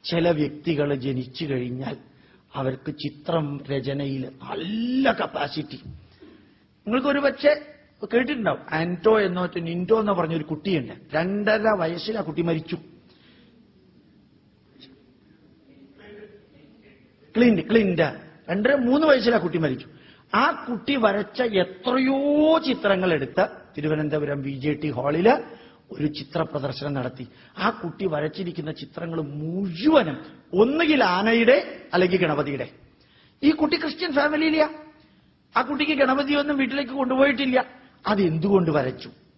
ചില വ്യക്തികൾ ജനിച്ചു കഴിഞ്ഞാൽ അവർക്ക് ചിത്രം രചനയിൽ നല്ല കപ്പാസിറ്റി നിങ്ങൾക്കൊരു പക്ഷേ കേട്ടിട്ടുണ്ടാവും ആന്റോ എന്നോ നിൻറ്റോ എന്നോ പറഞ്ഞൊരു കുട്ടിയുണ്ട് രണ്ടര വയസ്സിൽ ആ കുട്ടി മരിച്ചു ക്ലിന്റ് ക്ലിന്റ് രണ്ടര മൂന്ന് വയസ്സിൽ ആ കുട്ടി മരിച്ചു ആ കുട്ടി വരച്ച എത്രയോ ചിത്രങ്ങൾ എടുത്ത് തിരുവനന്തപുരം ബി ജെ ടി ഹാളില് ഒരു ചിത്ര പ്രദർശനം നടത്തി ആ കുട്ടി വരച്ചിരിക്കുന്ന ചിത്രങ്ങൾ മുഴുവനും ഒന്നുകിൽ ആനയുടെ അല്ലെങ്കിൽ ഗണപതിയുടെ ഈ കുട്ടി ക്രിസ്ത്യൻ ഫാമിലിയിലെയാ ആ കുട്ടിക്ക് ഗണപതിയൊന്നും വീട്ടിലേക്ക് കൊണ്ടുപോയിട്ടില്ല അത് എന്തുകൊണ്ട് വരച്ചു